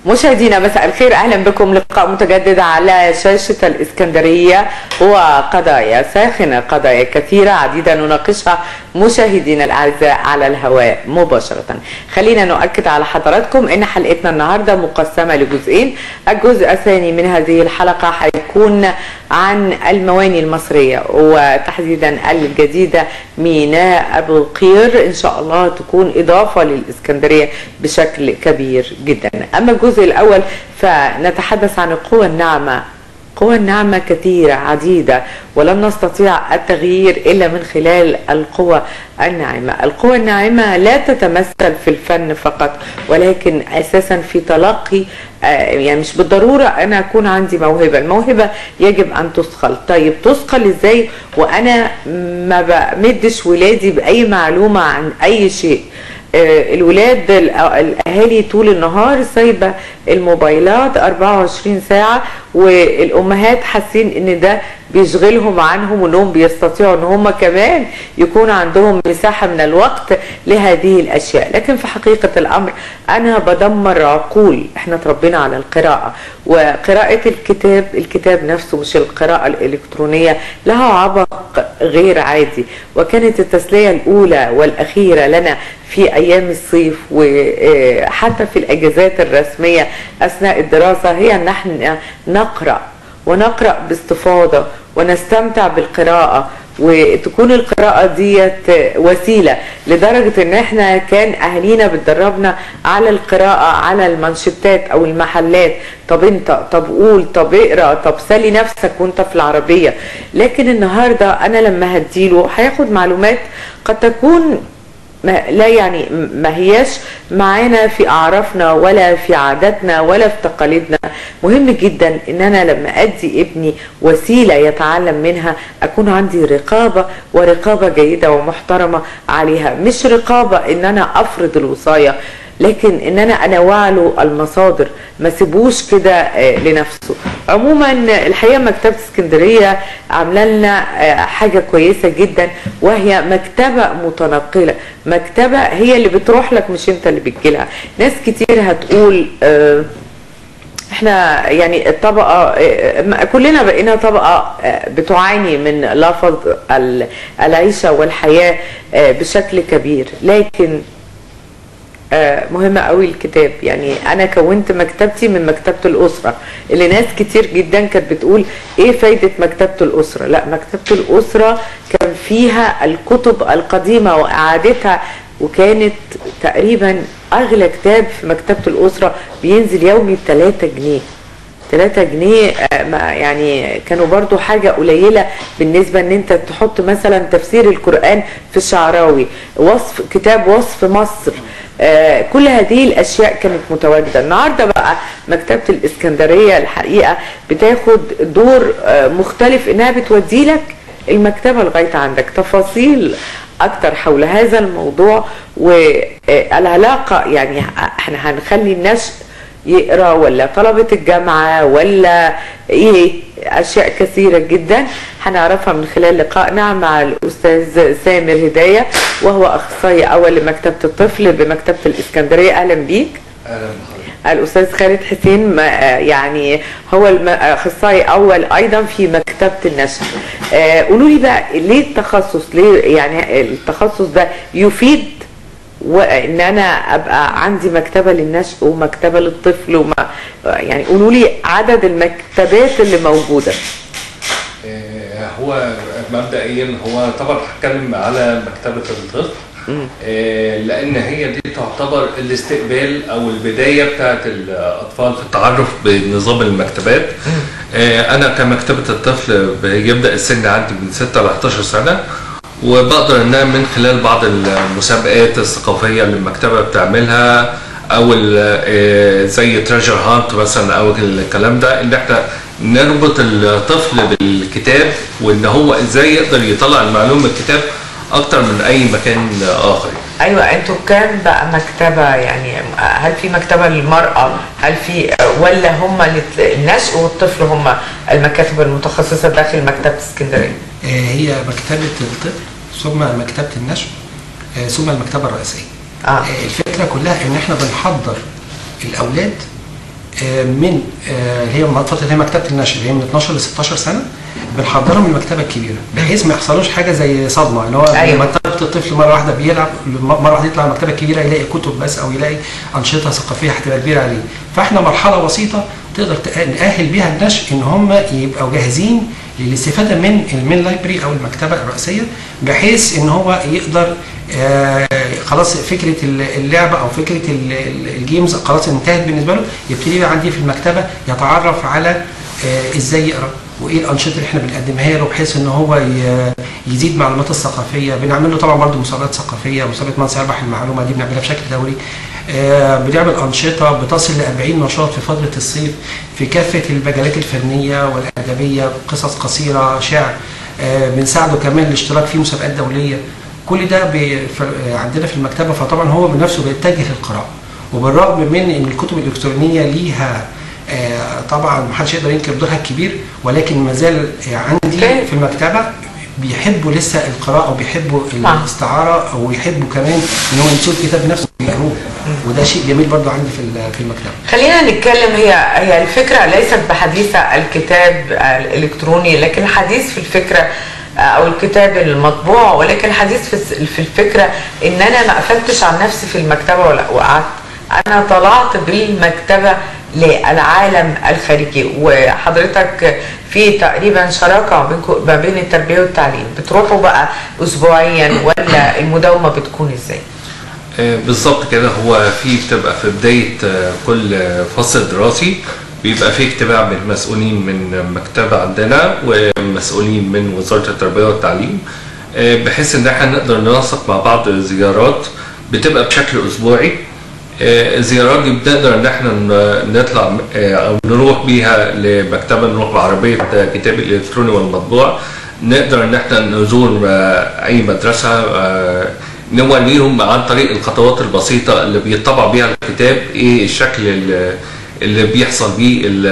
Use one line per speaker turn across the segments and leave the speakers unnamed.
مشاهدينا مساء الخير اهلا بكم لقاء متجدد على شاشه الاسكندريه وقضايا ساخنه قضايا كثيره عديده نناقشها مشاهدينا الاعزاء على الهواء مباشره. خلينا نؤكد على حضراتكم ان حلقتنا النهارده مقسمه لجزئين، الجزء الثاني من هذه الحلقه هيكون عن المواني المصريه وتحديدا الجديده ميناء ابو القير ان شاء الله تكون اضافه للاسكندريه بشكل كبير جدا. اما الجزء الاول فنتحدث عن القوى الناعمه قوى الناعمة كثيرة عديدة ولن نستطيع التغيير إلا من خلال القوى الناعمة القوى الناعمة لا تتمثل في الفن فقط ولكن أساسا في تلقي يعني مش بالضرورة أنا أكون عندي موهبة الموهبة يجب أن تثقل طيب تثقل إزاي وأنا ما بمدش ولادي بأي معلومة عن أي شيء الولاد الاهالي طول النهار سايبه الموبايلات 24 ساعه والامهات حاسين ان ده بيشغلهم عنهم وانهم بيستطيعوا ان هم كمان يكون عندهم مساحه من الوقت لهذه الاشياء لكن في حقيقه الامر انا بدمر عقول احنا تربينا على القراءه وقراءه الكتاب الكتاب نفسه مش القراءه الالكترونيه لها عبق غير عادي وكانت التسليه الاولى والاخيره لنا في ايام الصيف وحتى في الاجازات الرسميه اثناء الدراسه هي ان احنا نقرا ونقرا باستفاضه ونستمتع بالقراءه وتكون القراءة ديت وسيلة لدرجة ان احنا كان اهالينا بتدربنا على القراءة على المانشيتات او المحلات طب انت طب قول طب اقرا طب سلي نفسك وانت في العربية لكن النهاردة انا لما هديله هياخد معلومات قد تكون ما لا يعني ما هياش معانا في اعرافنا ولا في عاداتنا ولا في تقاليدنا مهم جدا ان انا لما ادي ابني وسيله يتعلم منها اكون عندي رقابه ورقابه جيده ومحترمه عليها مش رقابه ان انا افرض الوصايه لكن ان انا انوع له المصادر ما سيبوش كده لنفسه عموما الحقيقه مكتبه اسكندريه عامله لنا حاجه كويسه جدا وهي مكتبه متنقله مكتبه هي اللي بتروح لك مش انت اللي بتجيلها ناس كتير هتقول احنا يعني الطبقة كلنا بقينا طبقة بتعاني من لفظ العيشة والحياة بشكل كبير لكن مهمة قوي الكتاب يعني أنا كونت مكتبتي من مكتبة الأسرة اللي ناس كتير جدا كانت بتقول إيه فايدة مكتبة الأسرة لا مكتبة الأسرة كان فيها الكتب القديمة وإعادتها وكانت تقريبا أغلى كتاب في مكتبة الأسرة بينزل يومي ب 3 جنيه 3 جنيه يعني كانوا برضو حاجة قليلة بالنسبة ان انت تحط مثلا تفسير القرآن في الشعراوي وصف كتاب وصف مصر آه كل هذه الاشياء كانت متواجده النهارده بقى مكتبه الاسكندريه الحقيقه بتاخد دور آه مختلف انها بتودي لك المكتبه لغايه عندك تفاصيل اكتر حول هذا الموضوع والعلاقه يعني احنا هنخلي الناس يقرا ولا طلبه الجامعه ولا ايه اشياء كثيره جدا هنعرفها من خلال لقائنا مع الاستاذ سامر هدايه وهو اخصائي اول لمكتبه الطفل بمكتبه الاسكندريه اهلا بيك
اهلا
الاستاذ خالد حسين يعني هو الاخصائي اول ايضا في مكتبه النشر قولوا لي بقى ليه التخصص ليه يعني التخصص ده يفيد وان انا ابقى عندي مكتبه للنشء ومكتبه للطفل وما يعني قولوا لي عدد المكتبات اللي موجوده
هو مبدئيا هو طبعا هتكلم على مكتبه الطفل لان هي دي تعتبر الاستقبال او البدايه بتاعت الاطفال في التعرف بنظام المكتبات انا كمكتبه الطفل بيبدا السن عندي من 6 ل 11 سنه وبقدر ان انا من خلال بعض المسابقات الثقافيه اللي المكتبه بتعملها او زي تريجر هانت مثلا او الكلام ده ان احنا نربط الطفل بالكتاب وان هو ازاي يقدر يطلع المعلومه من الكتاب اكتر من اي مكان اخر
ايوه انتوا كام بقى مكتبه يعني هل في مكتبه للمراه هل في ولا هم النشء والطفل هم المكاتب المتخصصه داخل مكتبه اسكندريه
هي مكتبه الطفل ثم مكتبه النشء ثم المكتبه الرئيسيه
آه.
الفكره كلها ان احنا بنحضر الاولاد آه، من آه، هي فتره هي مكتبه النشر اللي هي من 12 ل 16 سنه بنحضرهم المكتبه الكبيره بحيث ما يحصلوش حاجه زي صدمه اللي هو
أيوة.
مكتبه الطفل مره واحده بيلعب مره واحده يطلع المكتبه الكبيره يلاقي كتب بس او يلاقي انشطه ثقافيه هتبقى كبيره عليه فاحنا مرحله بسيطه تقدر تأ- نأهل بيها النشء ان هم يبقوا جاهزين للاستفاده من المين لايبرري او المكتبه الرئيسيه بحيث ان هو يقدر آه خلاص فكره ال- اللعبه او فكره ال- ال- الجيمز خلاص انتهت بالنسبه له يبتدي بقى عندي في المكتبه يتعرف على آه ازاي يقرا وايه الانشطه اللي احنا بنقدمها له بحيث ان هو ي- يزيد معلوماته الثقافيه بنعمل له طبعا برضه مسابقات ثقافيه مسابقه من سيربح المعلومه دي بنعملها بشكل دوري آه، بنعمل انشطه بتصل ل 40 نشاط في فتره الصيف في كافه المجالات الفنيه والادبيه قصص قصيره شعر آه، بنساعده كمان الاشتراك في مسابقات دوليه كل ده بي- ف- آه، عندنا في المكتبه فطبعا هو من نفسه بيتجه للقراءه وبالرغم من ان الكتب الالكترونيه ليها آه، طبعا محدش يقدر ينكر دورها الكبير ولكن ما زال آه، عندي
أوكي.
في المكتبه بيحبوا لسه القراءه وبيحبوا
نعم.
الاستعاره او يحبوا كمان ان هو يمسكوا الكتاب بنفسه ويقروه وده شيء جميل برضو عندي في ال- في المكتبه
خلينا نتكلم هي هي الفكره ليست بحديث الكتاب الالكتروني لكن الحديث في الفكره او الكتاب المطبوع ولكن الحديث في الس- في الفكره ان انا ما قفلتش عن نفسي في المكتبه ولا وقعدت انا طلعت بالمكتبه للعالم الخارجي وحضرتك في تقريبا شراكه ما بينكم- ما بين التربيه والتعليم بتروحوا بقى اسبوعيا ولا المداومه بتكون ازاي؟
آه، بالظبط كده هو في بتبقى في بداية آه، كل آه، فصل دراسي بيبقى في اجتماع من مسؤولين من المكتبة عندنا ومسؤولين من وزارة التربية والتعليم آه، بحيث ان احنا نقدر ننسق مع بعض زيارات بتبقى بشكل اسبوعي آه، الزيارات دي بنقدر ان احنا ن- نطلع آه، او نروح بيها لمكتبه نروح بعربيه آه، كتاب الالكتروني والمطبوع نقدر ان احنا نزور آه، اي مدرسه آه، نوريهم عن طريق الخطوات البسيطه اللي بيطبع بيها الكتاب ايه الشكل اللي- اللي بيحصل بيه ال-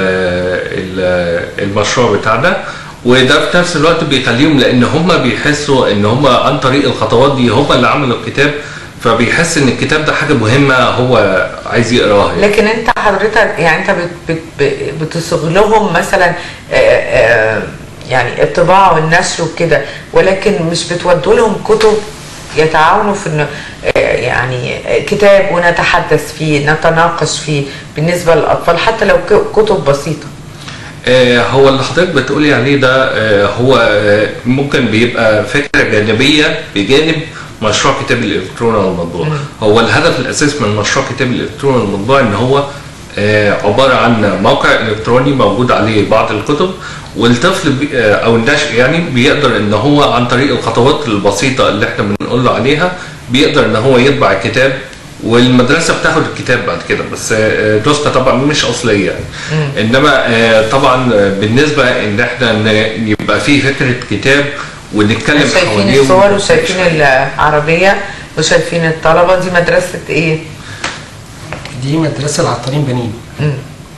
ال- المشروع بتاعنا وده في نفس الوقت بيخليهم لان هم بيحسوا ان هم عن طريق الخطوات دي هم اللي عملوا الكتاب فبيحس ان الكتاب ده حاجه مهمه هو عايز يقراها يعني.
لكن انت حضرتك يعني انت بت بت بت- بتصغ لهم مثلا آه، آه، يعني الطباعه والنشر وكده ولكن مش بتودوا لهم كتب يتعاونوا في انه آه، يعني آه، كتاب ونتحدث فيه نتناقش فيه بالنسبه للاطفال حتى لو ك- كتب بسيطه
آه، هو اللي حضرتك بتقولي عليه ده آه، هو آه، ممكن بيبقى فكره جانبيه بجانب مشروع كتاب الالكتروني والمطبوع هو الهدف الاساسي من مشروع كتاب الالكتروني والمطبوع ان هو آه، عباره عن موقع الكتروني موجود عليه بعض الكتب والطفل بي آه، او الناشئ يعني بيقدر ان هو عن طريق الخطوات البسيطه اللي احنا بنقول له عليها بيقدر ان هو يطبع الكتاب والمدرسه بتاخد الكتاب بعد كده بس آه، نسخه طبعا مش اصليه يعني انما آه، طبعا آه، بالنسبه ان احنا ن- يبقى في فكره كتاب ونتكلم
شايفين
حواليه
الصور وشايفين العربيه وشايفين الطلبه دي مدرسه ايه؟
دي مدرسه العطارين بنين
مم.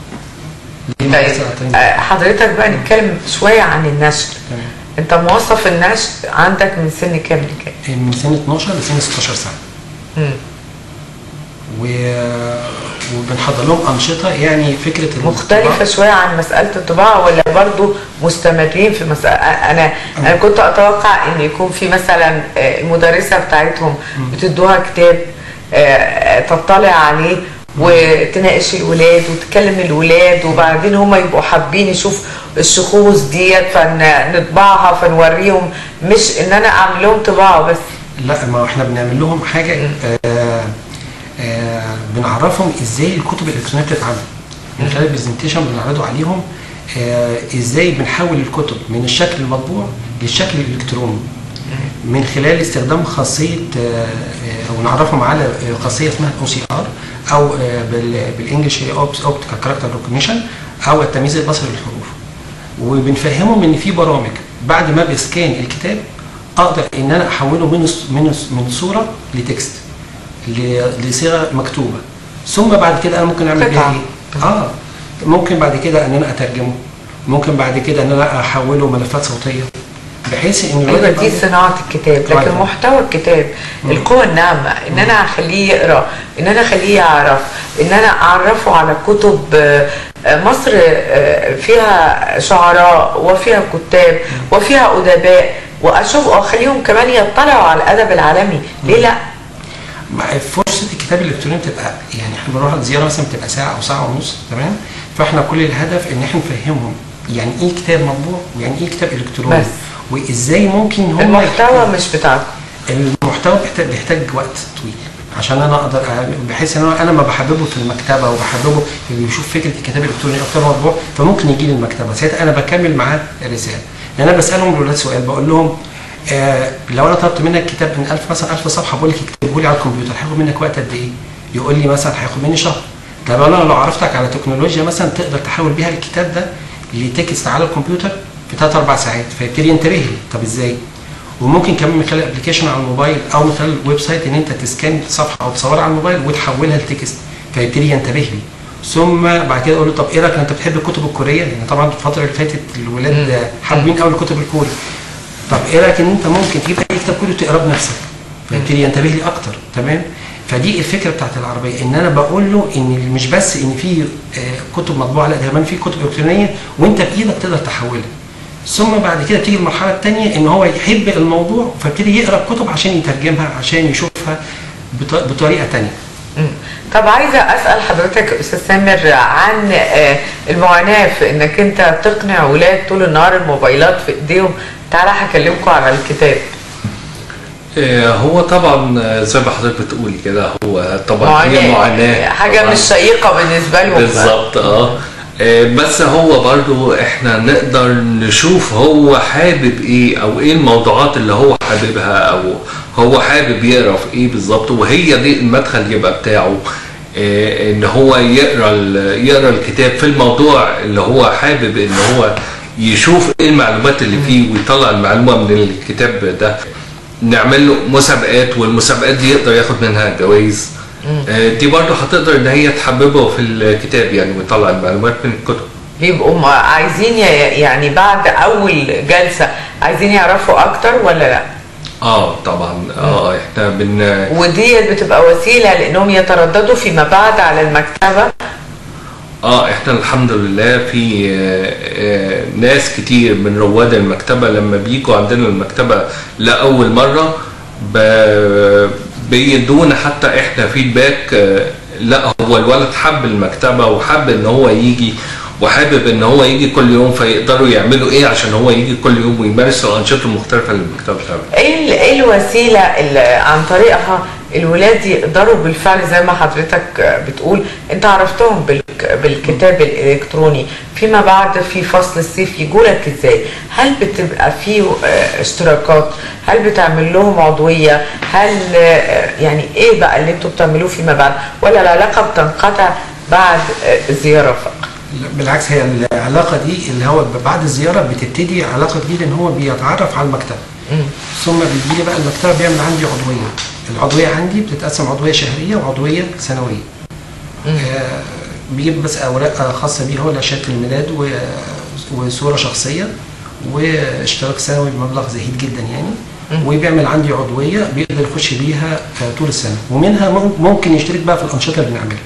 دي
طيب
مدرسه العطارين
آه، حضرتك بقى نتكلم شويه عن النشر
تمام.
انت موظف النشر عندك من سن كام لكام؟
من سن 12 لسن 16 سنه
مم.
و... وبنحضر لهم انشطه يعني فكره
مختلفة شوية عن مسألة الطباعة ولا برضو مستمرين في مسألة أنا أنا كنت أتوقع إن يكون في مثلا آه، المدرسة بتاعتهم بتدوها كتاب آه، تطلع عليه وتناقش الولاد وتكلم الولاد وبعدين هم يبقوا حابين يشوفوا الشخوص ديت فنطبعها فنوريهم مش ان انا اعمل لهم طباعه بس
لا ما احنا بنعمل لهم حاجه آه آه بنعرفهم ازاي الكتب الالكترونيه بتتعمل من خلال البرزنتيشن بنعرضه عليهم آه ازاي بنحول الكتب من الشكل المطبوع للشكل الالكتروني من خلال استخدام خاصيه آه آه، او نعرفهم على آه، خاصيه اسمها او سي ار او آه، بال- بالانجلش هي اوبتيكال كاركتر ريكوجنيشن او التمييز البصري للحروف وبنفهمهم ان في برامج بعد ما بسكان الكتاب اقدر ان انا احوله من الص- من الص- من صوره لتكست ل- لصيغه مكتوبه ثم بعد كده انا ممكن اعمل بيها
قطعة.
ايه؟ اه ممكن بعد كده ان انا اترجمه ممكن بعد كده ان انا احوله ملفات صوتيه بحيث ان
ايوه
الولد
دي
يبقى-
صناعه الكتاب لكن
طبعاً.
محتوى الكتاب القوه الناعمه ان انا اخليه يقرا ان انا اخليه يعرف ان انا اعرفه على كتب آه، آه، مصر آه، فيها شعراء وفيها كتاب وفيها ادباء واشوف واخليهم كمان يطلعوا على الادب العالمي ليه لا
مع فرصه الكتاب الالكتروني بتبقى يعني احنا بنروح الزياره مثلا بتبقى ساعه او ساعه ونص تمام فاحنا كل الهدف ان احنا نفهمهم يعني ايه كتاب مطبوع ويعني ايه كتاب الكتروني
بس.
وازاي ممكن هم
المحتوى مش بتاعكم
المحتوى بيحتاج بيحتاج وقت طويل عشان انا اقدر أ- بحيث ان انا انا ما بحببه في المكتبه وبحببه في اللي يشوف فكره الكتاب الالكتروني اكتر مطبوع فممكن يجي لي المكتبه ساعتها انا بكمل معاه الرساله لان انا بسالهم الولاد سؤال بقول لهم آه لو انا طلبت منك كتاب من 1000 مثلا 1000 صفحه بقول لك اكتبه لي على الكمبيوتر هياخد منك وقت قد ايه؟ يقول لي مثلا هياخد مني شهر طب انا لو عرفتك على تكنولوجيا مثلا تقدر تحول بيها الكتاب ده لتكست على الكمبيوتر في 3 4 ساعات فيبتدي ينتبه لي طب ازاي؟ وممكن كمان من خلال ابلكيشن على الموبايل او من خلال الويب سايت ان انت تسكان صفحه او تصورها على الموبايل وتحولها لتكست فيبتدي ينتبه لي ثم بعد كده اقول له طب ايه رايك انت بتحب الكتب الكوريه لان طبعا الفتره اللي فاتت الولاد حابين قوي الكتب الكوري طب ايه رايك ان انت ممكن تجيب اي كتاب كوري وتقراه بنفسك فيبتدي ينتبه لي اكتر تمام فدي الفكره بتاعت العربيه ان انا بقول له ان مش بس ان في آه، كتب مطبوعه لا ده كمان في كتب الكترونيه وانت بايدك تقدر تحولها ثم بعد كده تيجي المرحله الثانيه ان هو يحب الموضوع فيبتدي يقرا الكتب عشان يترجمها عشان يشوفها بط- بطريقه ثانيه
مم. طب عايزه اسال حضرتك يا استاذ سامر عن آه، المعاناه في انك انت تقنع ولاد طول النهار الموبايلات في ايديهم تعالى هكلمكم على الكتاب
آه، هو طبعا آه، زي ما حضرتك بتقولي كده هو طبعا هي معاناه
حاجه
طبعاً.
مش شيقه بالنسبه لهم
بالظبط اه آه، بس هو برضو احنا نقدر نشوف هو حابب ايه او ايه الموضوعات اللي هو حاببها او هو حابب يقرا في ايه بالظبط وهي دي المدخل يبقى بتاعه آه، ان هو يقرا ال- يقرا الكتاب في الموضوع اللي هو حابب ان هو يشوف ايه المعلومات اللي فيه ويطلع المعلومه من الكتاب ده نعمل له مسابقات والمسابقات دي يقدر ياخد منها جوائز آه، دي برضه هتقدر ان هي تحببه في الكتاب يعني ويطلع المعلومات من الكتب
بيبقوا ما- عايزين ي- يعني بعد اول جلسه عايزين يعرفوا اكتر ولا لا
اه طبعا اه احنا بن
ودي بتبقى وسيله لانهم يترددوا فيما بعد على المكتبه
اه احنا الحمد لله في آه، آه، ناس كتير من رواد المكتبه لما بيجوا عندنا المكتبه لاول مره ب- بيدونا حتى احنا فيدباك آه، لا هو الولد حب المكتبه وحب ان هو يجي وحابب ان هو يجي كل يوم فيقدروا يعملوا ايه عشان هو يجي كل يوم ويمارس الانشطه المختلفه اللي المكتبه بتعملها
ايه ال- ايه الوسيله اللي عن طريقها الولاد يقدروا بالفعل زي ما حضرتك بتقول انت عرفتهم بالك- بالكتاب الالكتروني فيما بعد في فصل الصيف يجوا لك ازاي هل بتبقى في آه، اشتراكات هل بتعمل لهم عضويه هل آه، يعني ايه بقى اللي انتوا بتعملوه فيما بعد ولا العلاقه بتنقطع بعد آه، الزياره فقط
لا، بالعكس هي العلاقه دي اللي هو بعد الزياره بتبتدي علاقه جديده ان هو بيتعرف على المكتبه ثم بيجي لي بقى المكتبه بيعمل عندي عضويه العضويه عندي بتتقسم عضويه شهريه وعضويه سنويه آه بيجيب بس اوراق خاصه بيه هو لا شهاده الميلاد و- وصوره شخصيه واشتراك سنوي بمبلغ زهيد جدا يعني وبيعمل عندي عضويه بيقدر يخش بيها آه، طول السنه ومنها مم- ممكن يشترك بقى في الانشطه اللي بنعملها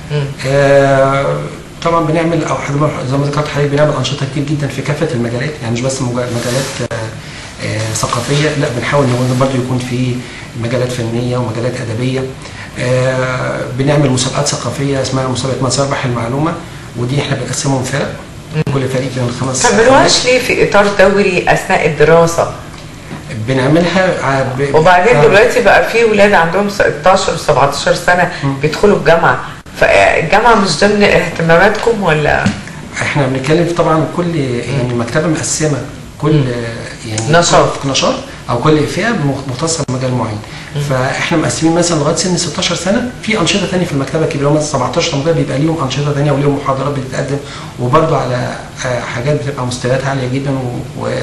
آه، طبعا بنعمل او حد- زي ما ذكرت حضرتك بنعمل انشطه كتير جدا في كافه المجالات يعني مش بس مجا- مجالات آه، آه، ثقافيه لا بنحاول ان برضه يكون في مجالات فنيه ومجالات ادبيه آه، بنعمل مسابقات ثقافيه اسمها مسابقه من سيربح المعلومه ودي احنا بنقسمهم فرق كل فريق من خمس
ما تعملوهاش ليه في اطار دوري اثناء الدراسه
بنعملها ع- ب-
وبعدين
آه.
دلوقتي بقى في ولاد عندهم 16 و17 سنه بيدخلوا الجامعه فالجامعه مش ضمن اهتماماتكم ولا
احنا بنتكلم في طبعا كل يعني المكتبه مقسمه كل يعني
نشاط.
نشاط او كل فئه مختصه بمجال معين فاحنا مقسمين مثلا لغايه سن 16 سنه في انشطه ثانيه في المكتبه الكبيره مثلا 17 18 بيبقى ليهم انشطه ثانيه وليهم محاضرات بتتقدم وبرده على آه، حاجات بتبقى مستويات عاليه جدا و, و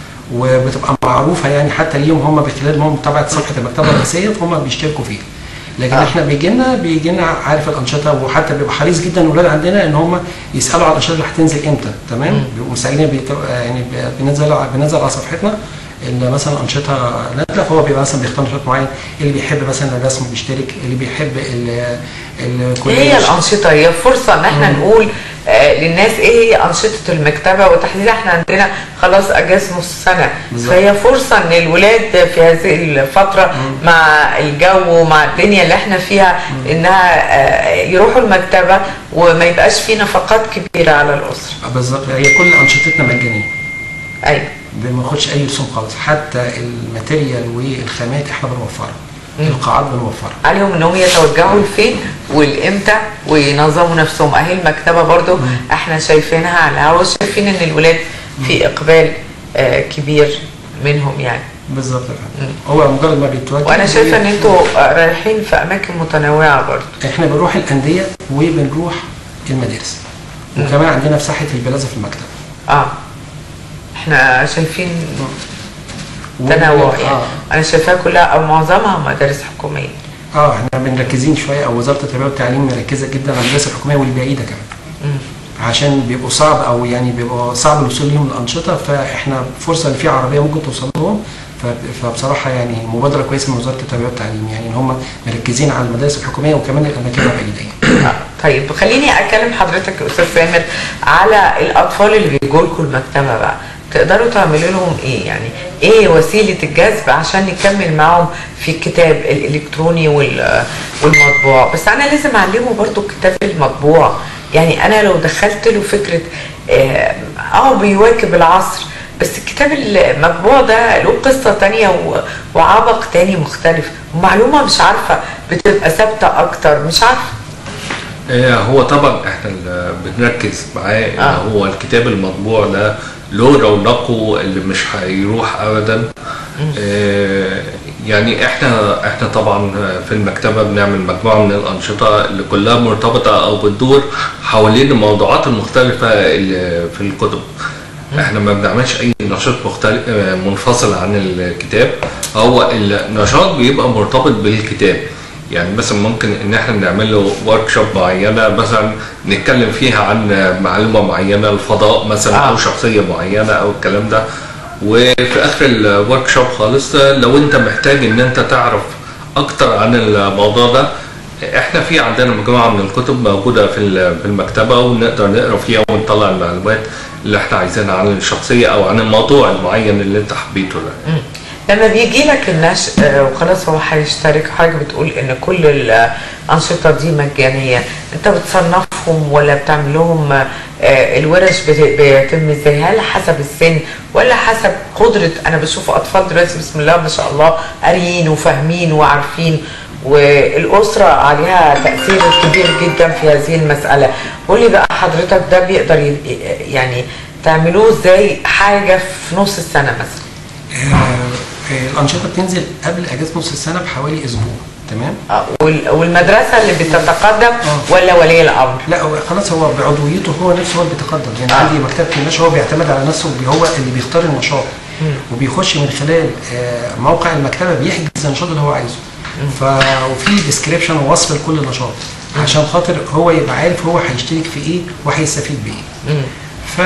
وبتبقى معروفه يعني حتى ليهم هم بخلال ما هم تبع صفحه المكتبه الرئيسيه فهم بيشتركوا فيها لكن
آه.
آه. احنا بيجي لنا بيجي لنا عارف الانشطه وحتى بيبقى حريص جدا الاولاد عندنا ان هم يسالوا على الانشطه اللي هتنزل امتى تمام بيبقوا مسالين بيت... يعني بي- بننزل بننزل على صفحتنا اللي مثلا انشطه نازله فهو بيبقى مثلا بيختار نشاط معين اللي بيحب مثلا الرسم بيشترك اللي بيحب ال ال كل
ايه هي الانشطه هي فرصه ان احنا نقول آه للناس ايه هي انشطه المكتبه وتحديدا احنا عندنا خلاص اجازه نص سنه
بالظبط.
فهي فرصه ان الولاد في هذه الفتره مع الجو ومع الدنيا اللي احنا فيها انها آه يروحوا المكتبه وما يبقاش في نفقات كبيره على الاسره
بالظبط هي كل انشطتنا مجانيه
ايوه
ما بناخدش اي رسوم خالص حتى الماتيريال والخامات احنا بنوفرها القاعات بنوفرها
عليهم انهم يتوجهوا لفين والامتى وينظموا نفسهم اهي المكتبه برضو احنا شايفينها على الهوا شايفين ان الولاد في اقبال آه كبير منهم يعني
بالظبط يا فندم. هو مجرد ما بيتوجه
وانا شايفه ان انتوا آه، رايحين في اماكن متنوعه برضو
احنا بنروح الانديه وبنروح المدارس وكمان عندنا في ساحه البلازا في المكتب
اه احنا شايفين
و-
تنوع يعني
اه
انا شايفاها كلها او معظمها مدارس حكوميه
اه احنا مركزين شويه او وزاره التربيه والتعليم مركزه جدا على المدارس الحكوميه والبعيده كمان
مم.
عشان بيبقوا صعب او يعني بيبقوا صعب الوصول ليهم الانشطه فاحنا فرصه ان في عربيه ممكن توصل لهم ف- فبصراحه يعني مبادره كويسه من وزاره التربيه والتعليم يعني ان هم مركزين على المدارس الحكوميه وكمان الاماكن البعيده يعني.
آه، طيب خليني اكلم حضرتك يا استاذ سامر على الاطفال اللي بيجوا لكم المكتبه بقى تقدروا تعملوا لهم ايه يعني ايه وسيله الجذب عشان نكمل معاهم في الكتاب الالكتروني وال- والمطبوع بس انا لازم اعلمه برضو الكتاب المطبوع يعني انا لو دخلت له فكره اه آه، بيواكب العصر بس الكتاب المطبوع ده له قصة تانية و- وعبق تاني مختلف ومعلومة مش عارفة بتبقى ثابتة أكتر مش عارفة
آه، هو طبعا احنا اللي بنركز معاه ان
آه.
هو الكتاب المطبوع ده له رونقه اللي مش هيروح ابدا آه، يعني احنا احنا طبعا في المكتبه بنعمل مجموعه من الانشطه اللي كلها مرتبطه او بتدور حوالين الموضوعات المختلفه اللي في الكتب احنا ما بنعملش اي نشاط مختلف آه، منفصل عن الكتاب هو النشاط بيبقى مرتبط بالكتاب يعني مثلا ممكن ان احنا نعمل له ورك شوب معينه مثلا نتكلم فيها عن معلومه معينه الفضاء مثلا
آه.
او شخصيه معينه او الكلام ده وفي اخر الورك شوب خالص لو انت محتاج ان انت تعرف اكتر عن الموضوع ده احنا في عندنا مجموعه من الكتب موجوده في ال- في المكتبه ونقدر نقرا فيها ونطلع المعلومات اللي احنا عايزينها عن الشخصيه او عن الموضوع المعين اللي انت حبيته ده
مم. لما بيجي لك النشء آه، وخلاص هو هيشترك حاجة بتقول إن كل الأنشطة دي مجانية أنت بتصنفهم ولا بتعمل لهم آه، الورش بت- بيتم إزاي هل حسب السن ولا حسب قدرة أنا بشوف أطفال دلوقتي بسم الله ما شاء الله قاريين وفاهمين وعارفين والأسرة عليها تأثير كبير جدا في هذه المسألة قولي بقى حضرتك ده بيقدر ي- يعني تعملوه ازاي حاجة في نص السنة مثلا
آه، آه، الانشطه بتنزل قبل اجازه نص السنه بحوالي اسبوع تمام
آه، وال- والمدرسة اللي بتتقدم
آه.
ولا ولي الأمر؟
لا هو خلاص هو بعضويته هو نفسه هو اللي بيتقدم يعني
آه.
عندي مكتبه النشر هو بيعتمد على نفسه وبي- هو اللي بيختار النشاط وبيخش من خلال آه، موقع المكتبه بيحجز النشاط اللي هو عايزه ف وفي ديسكريبشن ووصف لكل نشاط عشان خاطر هو يبقى عارف هو هيشترك في ايه وهيستفيد بايه
مم.
ف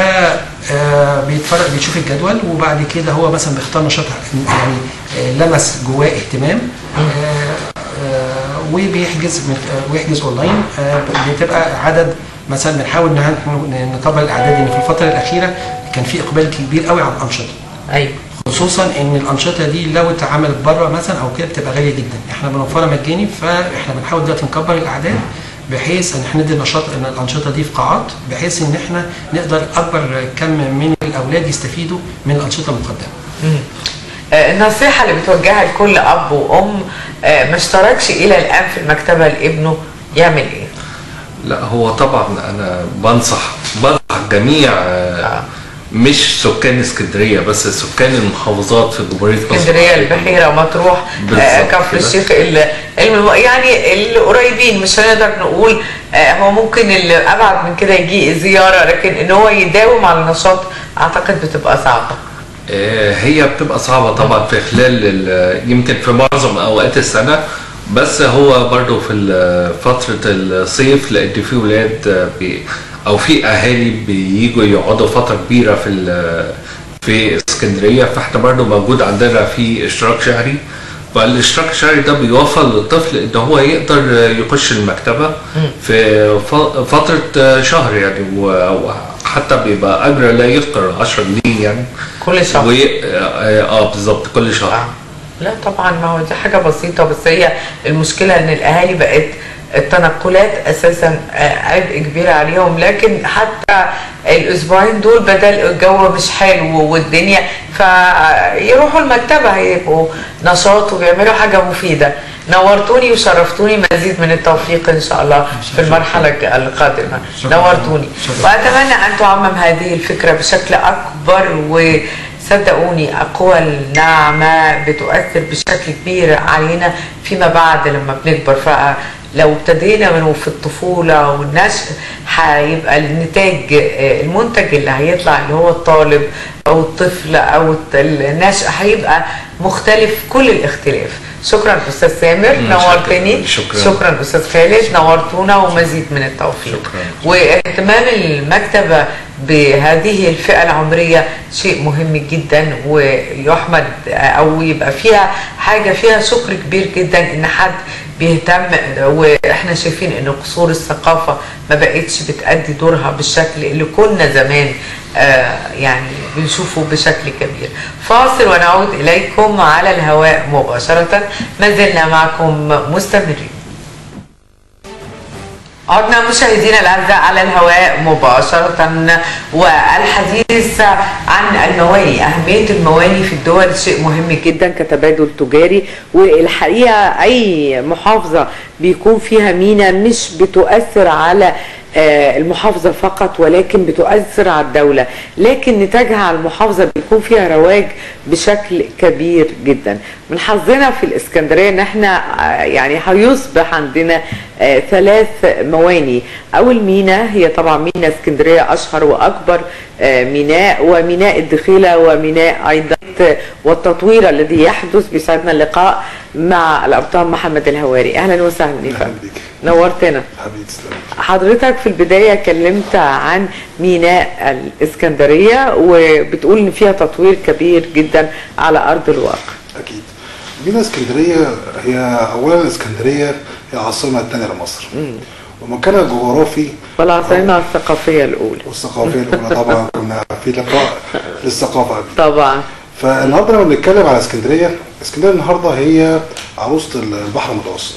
آه، بيتفرج بيشوف الجدول وبعد كده هو مثلا بيختار نشاط يعني آه، لمس جواه اهتمام آه، آه، وبيحجز من- آه، ويحجز اونلاين آه، بتبقى عدد مثلا بنحاول إن إحنا نطبق الاعداد ان في الفتره الاخيره كان في اقبال كبير قوي على الانشطه
أيوه
خصوصا ان الانشطه دي لو اتعملت بره مثلا او كده بتبقى غاليه جدا احنا بنوفرها مجاني فاحنا بنحاول دلوقتي نكبر الاعداد بحيث ان احنا ندي نشاط ان الانشطه دي في قاعات بحيث ان احنا نقدر اكبر كم من الاولاد يستفيدوا من الانشطه المقدمه
مم. آه، النصيحة اللي بتوجهها لكل أب وأم آه، ما اشتركش إلى الآن في المكتبة لابنه يعمل إيه؟
لا هو طبعا انا بنصح بنصح جميع آه، مش سكان اسكندريه بس سكان المحافظات في جمهوريه مصر
اسكندريه البحيره مطروح
بالظبط
آه، كفر
كده.
الشيخ ال- الم- يعني القريبين مش هنقدر نقول آه، هو ممكن اللي ابعد من كده يجي زياره لكن ان هو يداوم على النشاط اعتقد بتبقى صعبه
آه، هي بتبقى صعبة طبعا في خلال ال- يمكن في معظم أوقات السنة بس هو برضو في ال- فترة الصيف لقيت في ولاد بي او في اهالي بييجوا يقعدوا فترة كبيرة في ال- في اسكندرية فاحنا برضو موجود عندنا في اشتراك شهري فالاشتراك الشهري ده بيوفر للطفل ان هو يقدر يخش المكتبة في ف- فترة شهر يعني و- وحتى بيبقى اجر لا يذكر 10 جنيه يعني
كل شهر
و- اه آه، بالظبط كل شهر
آه. لا طبعا ما هو دي حاجه بسيطه بس هي المشكله ان الاهالي بقت التنقلات اساسا آه، عبء كبير عليهم لكن حتى الاسبوعين دول بدل الجو مش حلو والدنيا فيروحوا المكتبه هيبقوا نشاط وبيعملوا حاجه مفيده نورتوني وشرفتوني مزيد من التوفيق ان شاء الله في المرحله القادمه
شكراً.
نورتوني
شكراً.
واتمنى ان تعمم هذه الفكره بشكل اكبر وصدقوني اقوال ناعمه بتؤثر بشكل كبير علينا فيما بعد لما بنكبر فلو ابتدينا من في الطفوله والنشء هيبقى النتاج آه، المنتج اللي هيطلع اللي هو الطالب او الطفل او الت- النشء هيبقى مختلف كل الاختلاف شكرا استاذ سامر
مم،
نورتني
شكراً.
شكرا استاذ خالد نورتونا ومزيد من التوفيق
شكراً.
واهتمام المكتبة بهذه الفئة العمرية شيء مهم جدا ويحمد أو يبقى فيها حاجة فيها شكر كبير جدا إن حد بيهتم واحنا شايفين ان قصور الثقافة ما بقتش بتأدي دورها بالشكل اللي كنا زمان آه يعني بنشوفه بشكل كبير فاصل ونعود إليكم على الهواء مباشرة ما زلنا معكم مستمرين عدنا مشاهدينا الاعزاء على الهواء مباشره والحديث عن المواني اهميه المواني في الدول شيء مهم جدا كتبادل تجاري والحقيقه اي محافظه بيكون فيها مينا مش بتؤثر على آه، المحافظة فقط ولكن بتؤثر على الدولة لكن نتاجها على المحافظة بيكون فيها رواج بشكل كبير جدا من حظنا في الإسكندرية ان احنا آه، يعني هيصبح عندنا آه، ثلاث مواني أول ميناء هي طبعا ميناء اسكندرية أشهر وأكبر آه، ميناء وميناء الدخيلة وميناء أيضا والتطوير الذي يحدث بيسعدنا اللقاء مع الأبطال محمد الهواري أهلا وسهلا يا
أهلا
فندم
بيك.
نورتنا
حبيبي تسلم
حضرتك في البداية كلمت عن ميناء الإسكندرية وبتقول إن فيها تطوير كبير جدا على أرض الواقع
اكيد مينا اسكندريه هي اولا اسكندريه هي العاصمه الثانيه لمصر ومكانها الجغرافي
والعاصمة الثقافية الأولى
والثقافيه الاولى طبعا كنا في لقاء للثقافه قبل
طبعا
فالنهارده لما بنتكلم على اسكندريه اسكندريه النهارده هي عروسه البحر المتوسط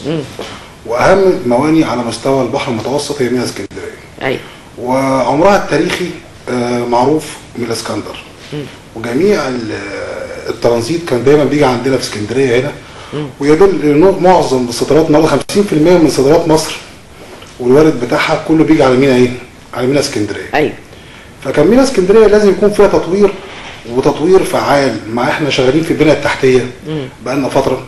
واهم مواني على مستوى البحر المتوسط هي مينا اسكندريه
أيوة
وعمرها التاريخي آه، معروف من الاسكندر وجميع ال- الترانزيت كان دايما بيجي عندنا في اسكندريه هنا ويدل ان معظم الصادرات النهارده 50% من صادرات مصر والوارد بتاعها كله بيجي على مينا ايه؟ على مينا اسكندريه
أيوة
فكان مينا اسكندريه لازم يكون فيها تطوير وتطوير فعال مع احنا شغالين في البنيه التحتيه بقالنا فتره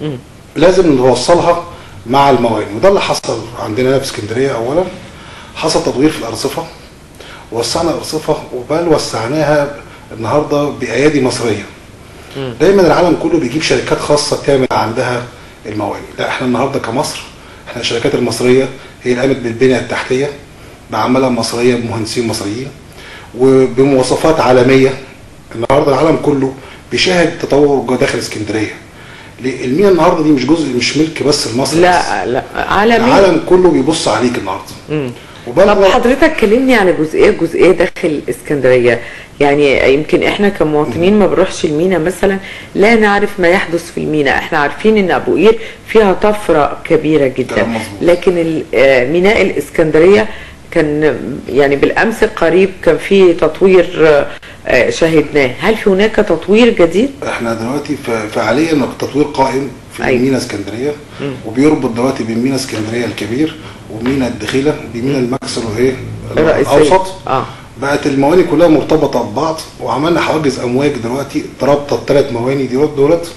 لازم نوصلها مع المواني وده اللي حصل عندنا هنا في اسكندريه اولا حصل تطوير في الارصفه وسعنا الارصفه وبل وسعناها النهارده بايادي مصريه دايما العالم كله بيجيب شركات خاصه تعمل عندها المواني لا احنا النهارده كمصر احنا الشركات المصريه هي اللي قامت بالبنيه التحتيه بعماله مصريه بمهندسين مصريين وبمواصفات عالميه النهارده العالم كله بيشاهد تطور جوه داخل اسكندريه ليه؟ المينا النهارده دي مش جزء مش ملك بس لمصر بس.
لا لا عالمي
العالم كله بيبص عليك النهارده
طب
وبلغ
حضرتك كلمني على جزئيه جزئيه داخل اسكندريه يعني يمكن احنا كمواطنين ما بنروحش المينا مثلا لا نعرف ما يحدث في المينا احنا عارفين ان ابو قير فيها طفره كبيره جدا
كلام مظبوط.
لكن ال- آه، ميناء الاسكندريه كان يعني بالامس القريب كان في تطوير آه، آه، شاهدناه هل في هناك تطوير جديد
احنا دلوقتي ف- فعليا التطوير قائم في
أيوة.
مينا اسكندريه وبيربط دلوقتي بين مينا اسكندريه الكبير ومينا الدخيله بمينا المكسر وهي
الرئيسية.
الاوسط
اه
بقت المواني كلها مرتبطه ببعض وعملنا حواجز امواج دلوقتي رابطه الثلاث مواني دولت دولت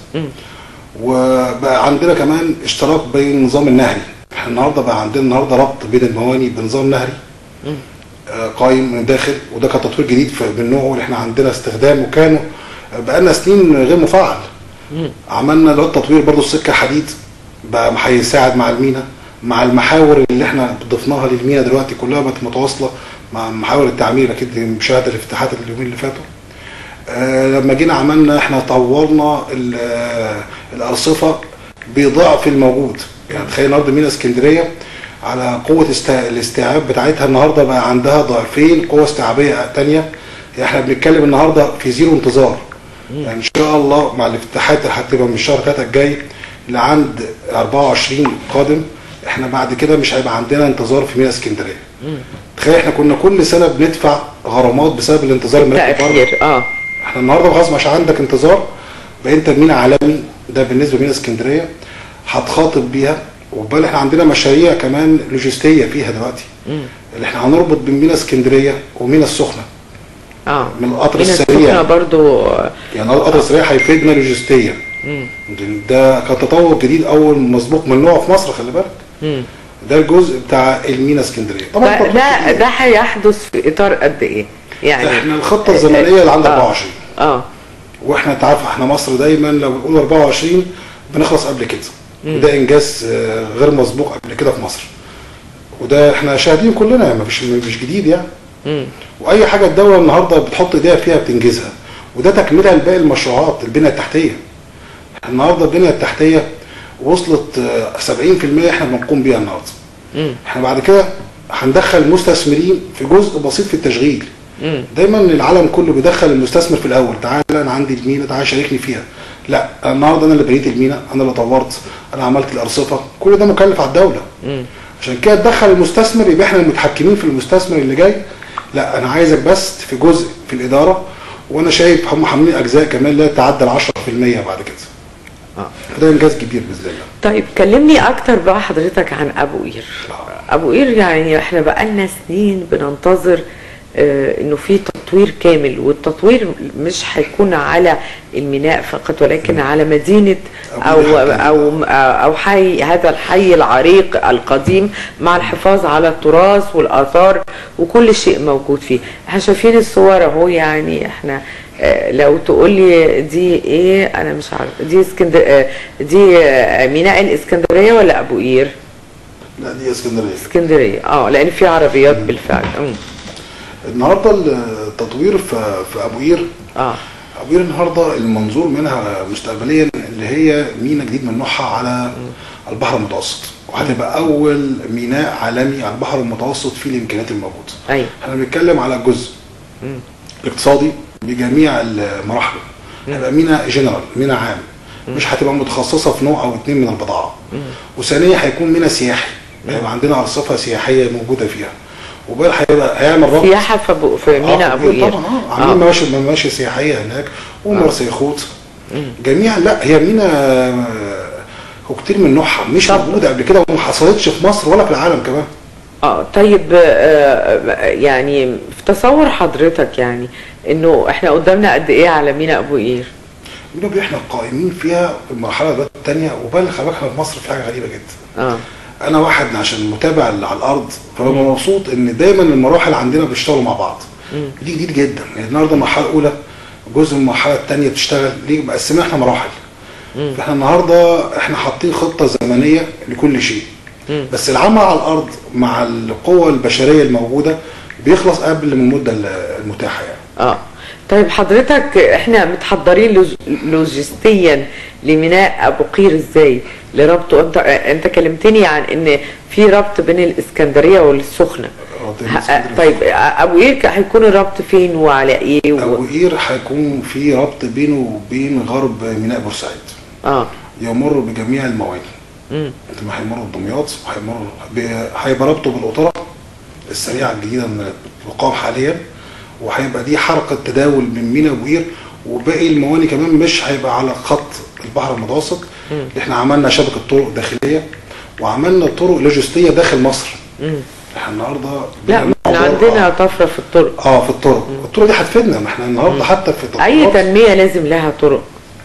وبقى عندنا كمان اشتراك بين النظام النهري احنا النهارده بقى عندنا النهارده ربط بين المواني بنظام نهري آه، قايم من الداخل وده كان تطوير جديد في- من نوعه اللي احنا عندنا استخدام وكانوا بقالنا سنين غير مفعل عملنا اللي هو التطوير برضو السكه حديد بقى هيساعد مع المينا مع المحاور اللي احنا ضفناها للمينا دلوقتي كلها بقت متواصله مع محاور التعمير اكيد مشاهده الافتتاحات اليومين اللي فاتوا آه لما جينا عملنا احنا طورنا ال- آه، الارصفه بضعف الموجود يعني تخيل النهارده مينا اسكندريه على قوه است- الاستيعاب بتاعتها النهارده بقى عندها ضعفين قوه استيعابيه تانية يعني احنا بنتكلم النهارده في زيرو انتظار يعني ان شاء الله مع الافتتاحات اللي هتبقى من الشهر 3 الجاي لعند 24 قادم احنا بعد كده مش هيبقى عندنا انتظار في مينا اسكندريه تخيل احنا كنا كل سنه بندفع غرامات بسبب الانتظار المراكب بره.
تاخير اه
احنا النهارده خلاص مش عندك انتظار بقى انت مينا عالمي ده بالنسبه لمينا اسكندريه هتخاطب بيها وبال احنا عندنا مشاريع كمان لوجستيه فيها دلوقتي اللي احنا هنربط بين مينا اسكندريه ومينا السخنه
اه
من القطر
مينا
السريع.
السخنة برضو
يعني القطر السريع هيفيدنا لوجستيا ده كان تطور جديد اول مسبوق من نوعه في مصر خلي بالك ده الجزء بتاع المينا اسكندريه طبعا
ده
تطوير
ده
كتير.
ده هيحدث في اطار قد ايه؟ يعني
احنا الخطه الزمنيه اللي عند
آه.
24
اه
واحنا انت عارف احنا مصر دايما لو بنقول 24 بنخلص قبل كده وده انجاز آه، غير مسبوق قبل كده في مصر وده احنا شاهدين كلنا يعني مش مش جديد يعني
مم.
واي حاجه الدوله النهارده بتحط ايديها فيها بتنجزها وده تكمله لباقي المشروعات البنيه التحتيه النهارده البنيه التحتيه وصلت آه، 70% احنا بنقوم بيها النهارده
مم.
احنا بعد كده هندخل مستثمرين في جزء بسيط في التشغيل
مم.
دايما العالم كله بيدخل المستثمر في الاول تعالى انا عندي المينا تعالى شاركني فيها لا أنا النهارده انا اللي بنيت المينا انا اللي طورت انا عملت الارصفه كل ده مكلف على الدوله
مم.
عشان كده تدخل المستثمر يبقى احنا المتحكمين في المستثمر اللي جاي لا انا عايزك بس في جزء في الاداره وانا شايف هم عاملين اجزاء كمان لا تعدى ال 10% بعد كده
آه.
فده انجاز كبير باذن الله
طيب كلمني اكتر بقى حضرتك عن ابو قير ابو قير يعني احنا بقالنا سنين بننتظر آه، انه في تطوير كامل والتطوير مش هيكون على الميناء فقط ولكن على مدينه او
أبو قير حتى.
او او حي هذا الحي العريق القديم مع الحفاظ على التراث والاثار وكل شيء موجود فيه احنا شايفين الصور اهو يعني احنا آه، لو تقول لي دي ايه انا مش عارفه دي اسكندر آه، دي آه، ميناء الاسكندريه ولا ابو قير
لا دي اسكندريه
اسكندريه اه لان في عربيات بالفعل أمم.
النهارده التطوير في في ابو قير
اه
ابو قير النهارده المنظور منها مستقبليا اللي هي مينا جديد من نوعها على البحر المتوسط وهتبقى اول ميناء عالمي على البحر المتوسط فيه الامكانيات الموجوده
ايوه
احنا بنتكلم على الجزء الاقتصادي بجميع مراحله هيبقى مينا جنرال مينا عام مش هتبقى متخصصه في نوع او اتنين من البضاعه وثانيا هيكون مينا سياحي هيبقى عندنا ارصفه سياحيه موجوده فيها وبقى هيبقى هيعمل ربط
سياحه في أبو- في ميناء
آه،
ابو قير
طبعا اه عاملين مواشي مواشي سياحيه هناك ومرسى يخوت جميع لا هي مينا آه، كتير من نوعها مش
طب-
موجوده قبل كده وما حصلتش في مصر ولا في العالم كمان
اه طيب آه يعني في تصور حضرتك يعني انه احنا قدامنا قد ايه على ميناء ابو قير
مينا احنا قائمين فيها المرحله دلوقتي الثانيه وبالغ خلي بالك احنا في مصر في حاجه غريبه جدا
اه
انا واحد عشان متابع اللي على الارض فببقى مبسوط ان دايما المراحل عندنا بيشتغلوا مع بعض دي جديد جدا يعني النهارده المرحله الاولى جزء من المرحله الثانيه بتشتغل ليه مقسمين احنا مراحل فاحنا النهارده احنا حاطين خطه زمنيه لكل شيء بس العمل على الارض مع القوه البشريه الموجوده بيخلص قبل من المده المتاحه يعني
اه طيب حضرتك احنا متحضرين لوج- لوجستيا لميناء ابو قير ازاي لربطه انت انت كلمتني عن ان في ربط بين الاسكندريه والسخنه
ربط بين
ه-
الإسكندرية
طيب ابو قير ك- هيكون الربط فين وعلى ايه و...
ابو قير هيكون في ربط بينه وبين غرب ميناء بورسعيد
اه
يمر بجميع المواني
مم.
انت ما هيمروا بدمياط وهيمروا ب- هيبقى ربطه بالقطره السريعه الجديده من القام حاليا وهيبقى دي حركه تداول من مينا ابو قير وباقي المواني كمان مش هيبقى على خط البحر المتوسط احنا عملنا شبكه طرق داخليه وعملنا طرق لوجستيه داخل مصر
مم.
احنا النهارده
لا
بنعمل
احنا
موضوع-
عندنا طفره في الطرق
اه في الطرق الطرق دي هتفيدنا ما احنا النهارده حتى في
اي
التطبيقات
تنميه لازم لها طرق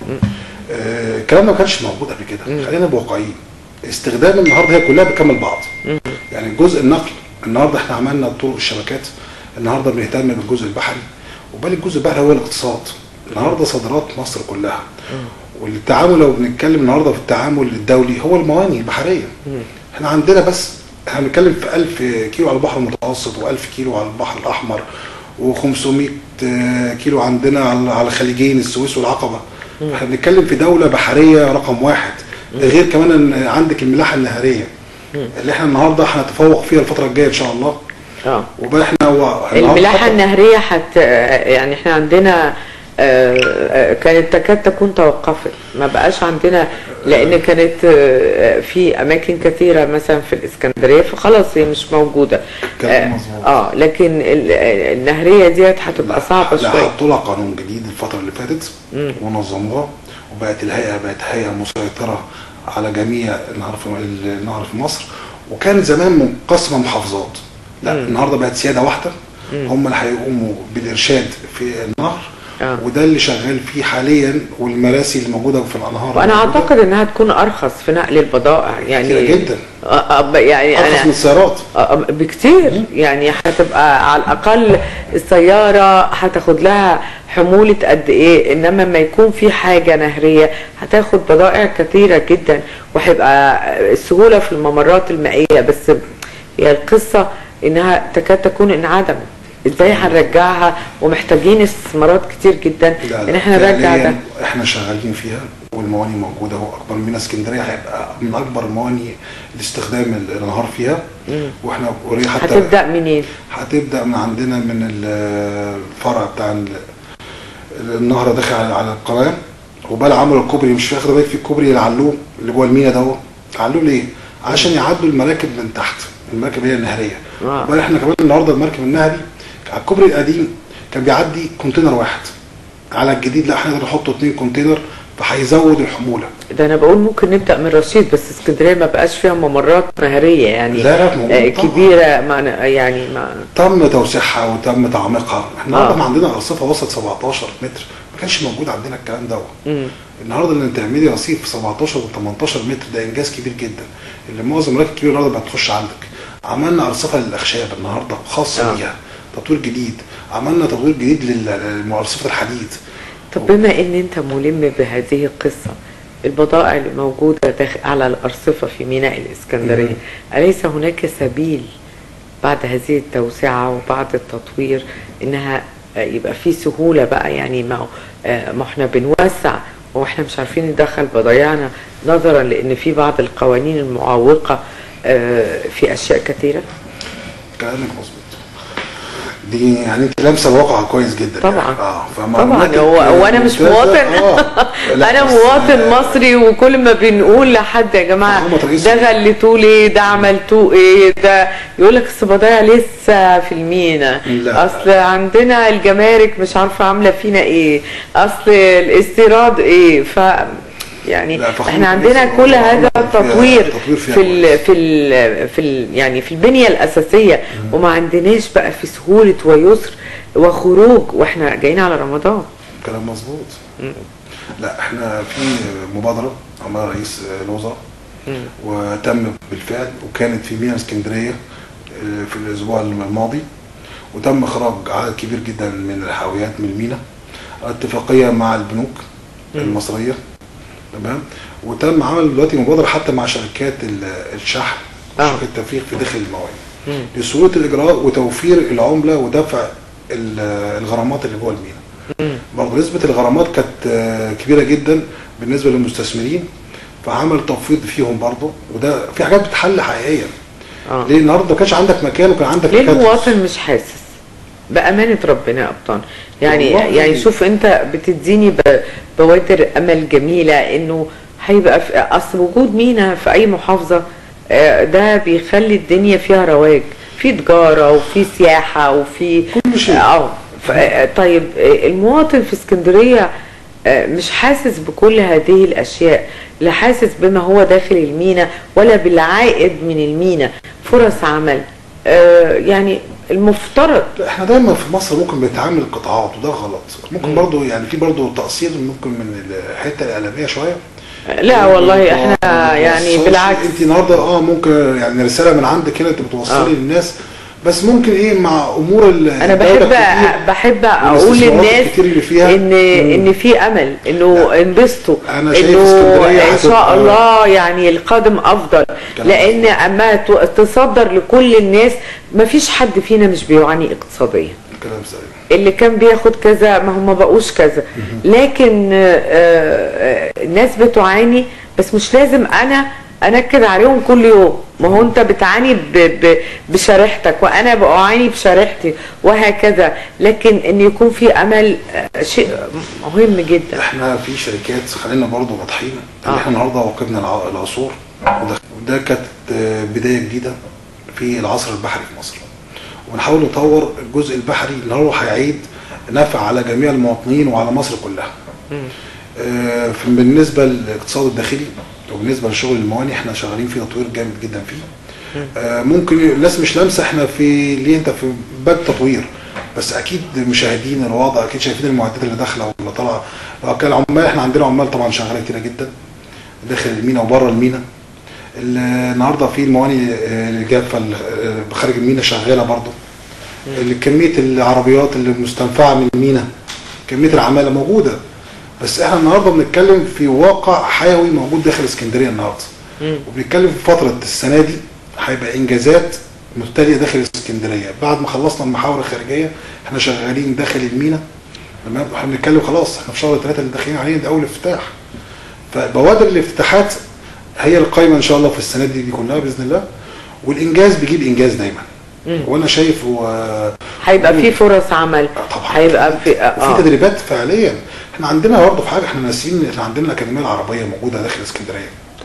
آه، الكلام ده ما كانش موجود قبل كده خلينا نبقى واقعيين استخدام النهارده هي كلها بتكمل بعض يعني جزء النقل النهارده احنا عملنا طرق الشبكات النهارده بنهتم بالجزء البحري وبالي الجزء البحري هو الاقتصاد النهارده صادرات مصر كلها والتعامل لو بنتكلم النهارده في التعامل الدولي هو المواني البحريه احنا عندنا بس احنا بنتكلم في 1000 كيلو على البحر المتوسط و1000 كيلو على البحر الاحمر و500 كيلو عندنا على على خليجين السويس والعقبه احنا بنتكلم في دوله بحريه رقم واحد ده غير كمان ان عندك الملاحه النهريه اللي احنا النهارده هنتفوق فيها الفتره الجايه ان شاء الله
اه
وبقى احنا و...
الملاحة النهرية حت يعني احنا عندنا آه، آه، كانت تكاد تكون توقفت ما بقاش عندنا لان كانت آه، في اماكن كثيره مثلا في الاسكندريه فخلاص هي مش موجوده
كلام
اه,
مظبوط.
آه لكن ال- النهريه ديت هتبقى صعبه
لا
شويه
حطوا لها قانون جديد الفتره اللي فاتت ونظموها وبقت الهيئه بقت هيئه مسيطره على جميع النهر في النهر في مصر وكان زمان منقسمه محافظات لا النهارده بقت سياده واحده هم اللي هيقوموا بالارشاد في النهر
آه.
وده اللي شغال فيه حاليا والمراسي اللي موجوده في الانهار
وانا
الموجودة.
اعتقد انها تكون ارخص في نقل البضائع يعني
كتيرة جدا.
آه آه يعني
ارخص من
انا
السيارات
آه، بكتير يعني هتبقى على الاقل السياره هتاخد لها حموله قد ايه انما لما يكون في حاجه نهريه هتاخد بضائع كثيره جدا وهيبقى السهوله في الممرات المائيه بس هي القصه انها تكاد تكون انعدمت ازاي هنرجعها ومحتاجين استثمارات كتير جدا
لا
ان
لا
احنا نرجع
فعلياً
ده
احنا شغالين فيها والمواني موجوده اهو اكبر من اسكندريه هيبقى من اكبر المواني لاستخدام الانهار فيها واحنا already حتى
هتبدا منين؟
هتبدا من عندنا من ال- الفرع بتاع ال- النهر داخل على على القناه وبقى عملوا الكوبري مش واخد بالك في الكوبري اللي علوه اللي جوه المينا ده علوه ليه؟ عشان يعدوا المراكب من تحت المراكب هي النهريه
آه.
بقى احنا كمان النهارده المركب النهري على الكوبري القديم كان بيعدي كونتينر واحد على الجديد لا احنا نحطه اتنين كونتينر فهيزود الحموله
ده انا بقول ممكن نبدا من رشيد بس اسكندريه ما بقاش فيها ممرات نهريه يعني
لا، لا، موجود
آه،
طبعاً.
كبيره معنى يعني ما
تم توسيعها وتم تعميقها احنا النهارده
آه.
ما عندنا رصيفه وسط 17 متر ما كانش موجود عندنا الكلام ده النهارده اللي تعملي رصيف 17 و 18 متر ده انجاز كبير جدا اللي معظم المراكب الكبيره النهارده بقت تخش عندك عملنا ارصفه للاخشاب النهارده خاصه
آه.
بيها تطوير جديد عملنا تطوير جديد لل- لمرصفه الحديد
طب بما ان انت ملم بهذه القصه البضائع اللي موجوده داخل على الارصفه في ميناء الاسكندريه اليس هناك سبيل بعد هذه التوسعه وبعد التطوير انها آه، يبقى في سهوله بقى يعني ما هو- آه، ما احنا بنوسع واحنا مش عارفين ندخل بضايعنا نظرا لان في بعض القوانين المعوقه آه، في اشياء كثيره
كلامك مظبوط دي يعني انت لامسه الواقع كويس جدا
طبعا
يعني. اه
طبعا
فمعلوماتك
هو هو انا مش
ممتازة.
مواطن
آه. لا،
انا
بس،
مواطن
آه،
مصري وكل ما بنقول لحد يا جماعه
فخامة رئيس
ده غليتوه ليه ده عملتوه ايه ده يقول لك اصل بضايع لسه في المينا
لا.
اصل عندنا الجمارك مش عارفه عامله فينا ايه اصل الاستيراد ايه ف يعني
لا، فخامة
احنا
رئيس
عندنا كل
الوزراء
هذا
عمل فيها-
التطوير
تطوير فيها
في ال
كويس.
في ال في ال يعني في البنيه الاساسيه وما عندناش بقى في سهوله ويسر وخروج واحنا جايين على رمضان
كلام مظبوط لا احنا في مبادره عملها رئيس الوزراء وتم بالفعل وكانت في مينا اسكندريه اه، في الاسبوع الماضي وتم اخراج عدد كبير جدا من الحاويات من المينا اتفاقيه مع البنوك المصريه تمام وتم عمل دلوقتي مبادره حتى مع شركات ال- الشحن
آه.
شركات التفريغ في داخل الموانئ لسهوله الاجراء وتوفير العمله ودفع ال- الغرامات اللي جوه المينا برضه نسبه الغرامات كانت آه، كبيره جدا بالنسبه للمستثمرين فعمل تخفيض فيهم برضه وده في حاجات بتحل حقيقيا
آه.
ليه النهارده ما كانش عندك مكان وكان عندك
ليه
تكدس.
المواطن مش حاسس بأمانة ربنا يا أبطال يعني
والله.
يعني شوف أنت بتديني ب- بوادر أمل جميلة إنه هيبقى في أصل وجود مينا في أي محافظة آه، ده بيخلي الدنيا فيها رواج في تجارة وفي سياحة وفي
كل شيء.
اه ف- آه، طيب آه، المواطن في اسكندرية آه، مش حاسس بكل هذه الأشياء لا حاسس بما هو داخل المينا ولا بالعائد من المينا فرص عمل آه، يعني المفترض
لا احنا دايما في مصر ممكن بنتعامل قطاعات وده غلط ممكن برضو يعني في برضو تقصير ممكن من الحته الاعلاميه شويه
لا والله احنا
ما
يعني
بتوصلش.
بالعكس
انت النهارده اه ممكن يعني رساله من عندك هنا انت بتوصلي
آه.
للناس بس ممكن ايه مع امور ال-
انا
الدولة
بحب
الكتير
بحب اقول
والاستثمارات
للناس
الكتير اللي فيها.
ان ان في امل انه انبسطوا
أنا شايف
انه
اسكندرية
ان شاء
هتبقى-
الله يعني القادم افضل
كلام
لان اما ت- تصدر لكل الناس ما فيش حد فينا مش بيعاني اقتصاديا
كلام سليم
اللي كان بياخد كذا ما هم ما بقوش كذا لكن آه، آه، الناس بتعاني بس مش لازم انا انكد عليهم كل يوم ما هو انت بتعاني ب- ب- بشريحتك وانا بعاني بشريحتي وهكذا لكن ان يكون في امل آه، شيء مهم جدا
احنا في شركات خلينا برضو واضحين ان
آه.
احنا النهارده واكبنا الع- العصور وده, وده كانت آه، بدايه جديده في العصر البحري في مصر ونحاول نطور الجزء البحري اللي هو هيعيد نفع على جميع المواطنين وعلى مصر كلها آه، في- بالنسبه للاقتصاد الداخلي وبالنسبه لشغل المواني احنا شغالين فيه تطوير جامد جدا فيه آه، ممكن الناس مش لامسه احنا في ليه انت في باب تطوير بس اكيد مشاهدين الوضع اكيد شايفين المعدات اللي داخله واللي طالعه لو كان العمال احنا عندنا عمال طبعا شغاله كتيره جدا داخل المينا وبره المينا ال- النهارده في المواني آه، الجافه اللي آه، خارج المينا شغاله برضه اللي كميه العربيات اللي مستنفعه من المينا كميه العماله موجوده بس احنا النهارده بنتكلم في واقع حيوي موجود داخل اسكندريه النهارده وبنتكلم في فتره السنه دي هيبقى انجازات مبتدئه داخل اسكندريه بعد ما خلصنا المحاور الخارجيه احنا شغالين داخل المينا تمام احنا بنتكلم خلاص احنا في شهر ثلاثه اللي داخلين عليه ده اول افتتاح فبوادر الافتتاحات هي القايمه ان شاء الله في السنه دي, دي كلها باذن الله والانجاز بيجيب انجاز دايما وانا شايف هو
هيبقى في فرص عمل
آه طبعا
هيبقى في
وفي
اه
تدريبات فعليا احنا عندنا برضه في حاجه احنا ناسيين احنا عندنا الاكاديميه العربيه موجوده داخل اسكندريه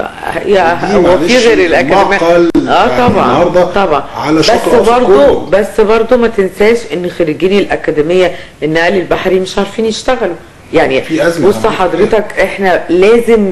يا
دي
هو
معلش
في غير الاكاديميه
معقل
اه
يعني
طبعا
النهاردة
طبعا
على
بس
شاطئ الأقصر
برضو
كله.
بس برضو ما تنساش ان خريجين الاكاديميه النقل البحري مش عارفين يشتغلوا يعني
في أزمة
بص
موجودة.
حضرتك احنا لازم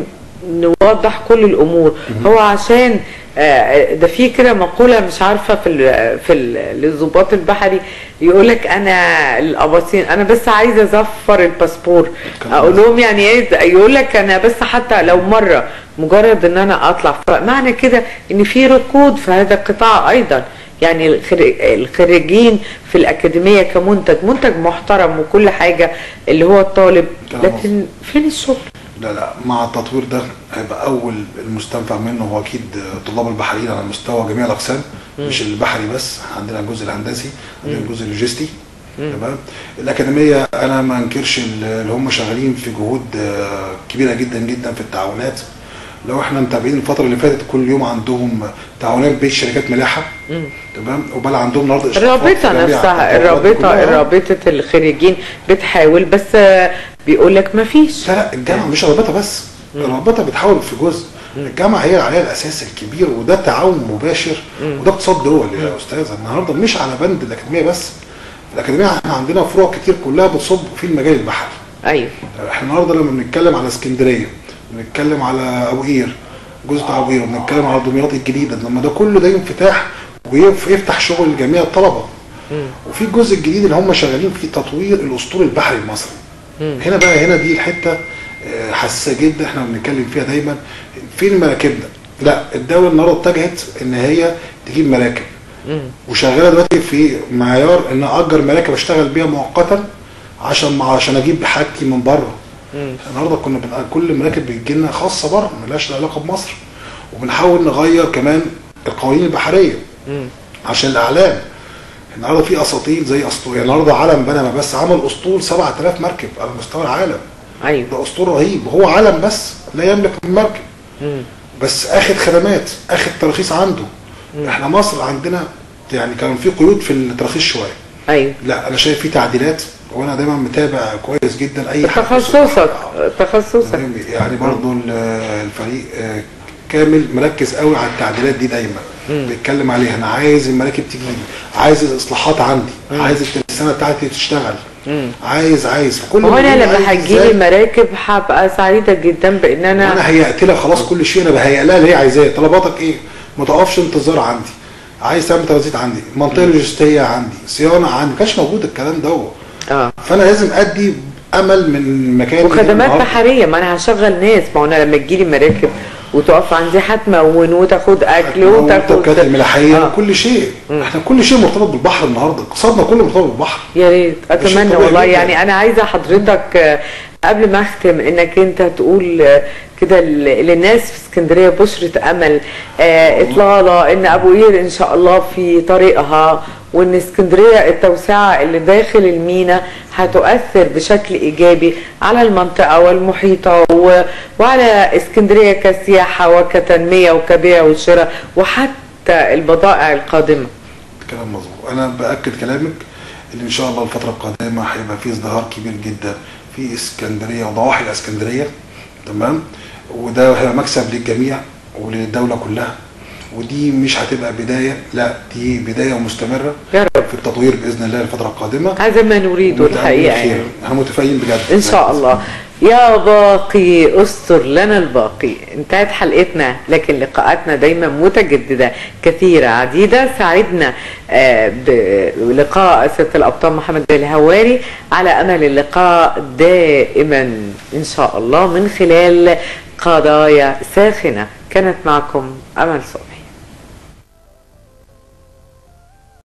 نوضح كل الامور هو عشان آه، ده في كده مقوله مش عارفه في ال في ال- الضباط البحري يقول لك انا الاباصين انا بس عايزه ازفر الباسبور
كلام
اقول لهم يعني ايه يقول لك انا بس حتى لو مره مجرد ان انا اطلع فمعنى كده ان في ركود في هذا القطاع ايضا يعني الخري- الخريجين في الاكاديميه كمنتج منتج محترم وكل حاجه اللي هو الطالب
كلام
لكن فين الشغل؟
لا لا مع التطوير ده هيبقى اول المستنفع منه هو اكيد طلاب البحريين على مستوى جميع الاقسام مش البحري بس عندنا الجزء الهندسي عندنا الجزء اللوجستي تمام الاكاديميه انا ما انكرش اللي هم شغالين في جهود آه، كبيره جدا جدا في التعاونات لو احنا متابعين الفتره اللي فاتت كل يوم عندهم تعاونات بين شركات ملاحه تمام وبل عندهم النهارده إشرافات في
الرابطه
جميع
نفسها
التطورات دي
الرابطه
كلها.
الرابطه الخريجين بتحاول بس آه، بيقول لك ما فيش
لا لا الجامعه مش الرابطه بس الرابطه بتحاول في جزء الجامعه هي عليها الاساس الكبير وده تعاون مباشر وده اقتصاد دول يا استاذ النهارده مش على بند الاكاديميه بس الاكاديميه احنا عندنا فروع كتير كلها بتصب في المجال البحري
ايوه
احنا النهارده لما بنتكلم على اسكندريه بنتكلم على ابو قير جزء بتاع ابو قير بنتكلم على دمياط الجديده لما ده كله ده انفتاح ويفتح شغل لجميع الطلبه وفي الجزء الجديد اللي هم شغالين فيه تطوير الاسطول البحري المصري هنا بقى هنا دي الحته آه، حساسه جدا احنا بنتكلم فيها دايما فين مراكبنا لا الدوله النهارده اتجهت ان هي تجيب مراكب وشغاله دلوقتي في معيار ان اجر مراكب اشتغل بيها مؤقتا عشان عشان اجيب حاجتي من بره النهارده كنا بنبقى كل مراكب بتجي لنا خاصه بره ملهاش علاقه بمصر وبنحاول نغير كمان القوانين البحريه عشان الاعلام النهارده في اساطيل زي اسطول يعني النهارده علم بنما بس عمل اسطول 7000 مركب على مستوى العالم
ايوه
ده اسطول رهيب هو علم بس لا يملك من مركب بس اخد خدمات اخد تراخيص عنده احنا مصر عندنا يعني كان في قيود في التراخيص شويه
ايوه
لا انا شايف في تعديلات وانا دايما متابع كويس جدا اي حاجه
تخصصك تخصصك
يعني برضو ال- الفريق آه، كامل مركز قوي على التعديلات دي دايما بيتكلم عليها انا عايز المراكب تجي لي عايز الاصلاحات عندي عايز الترسانه بتاعتي تشتغل عايز عايز كل
هو
ما
انا
يجي
لما
عايز
هتجيلي
إزاي.
مراكب هبقى سعيده جدا بان انا
انا هيأت لها خلاص كل شيء انا بهيئ لها اللي هي عايزاه طلباتك ايه ما تقفش انتظار عندي عايز تعمل ترانزيت عندي منطقه لوجستيه عندي صيانه عندي ما كانش موجود الكلام دوت
اه
فانا لازم ادي امل من مكان
وخدمات بحريه ما انا هشغل ناس ما هو انا لما تجيلي مراكب وتقف عندي هتمون وتاخد اكل
والتوكات
وتاخد
الملاحيه
آه.
وكل شيء احنا كل شيء مرتبط بالبحر النهارده اقتصادنا كله مرتبط بالبحر
يا ريت
شيء
اتمنى
طبيعي
والله
جداً.
يعني انا عايزه حضرتك آه، قبل ما اختم انك انت تقول آه، كده ل- للناس في اسكندريه بشره امل آه، اطلاله ان ابو قير ان شاء الله في طريقها وان اسكندريه التوسعه اللي داخل المينا هتؤثر بشكل ايجابي على المنطقه والمحيطه و- وعلى اسكندريه كسياحه وكتنميه وكبيع وشراء وحتى البضائع القادمه
كلام مظبوط انا باكد كلامك ان ان شاء الله الفتره القادمه هيبقى في ازدهار كبير جدا في اسكندريه وضواحي الاسكندريه تمام وده هيبقى مكسب للجميع وللدوله كلها ودي مش هتبقى بدايه لا دي بدايه مستمره
يا رب
في التطوير باذن الله الفتره القادمه
هذا ما نريده الحقيقه يعني.
احنا متفائلين بجد
ان شاء الله يا باقي استر لنا الباقي انتهت حلقتنا لكن لقاءاتنا دايما متجدده كثيره عديده سعدنا آه، بلقاء سياده الابطال محمد الهواري على امل اللقاء دائما ان شاء الله من خلال قضايا ساخنه كانت معكم امل صبحي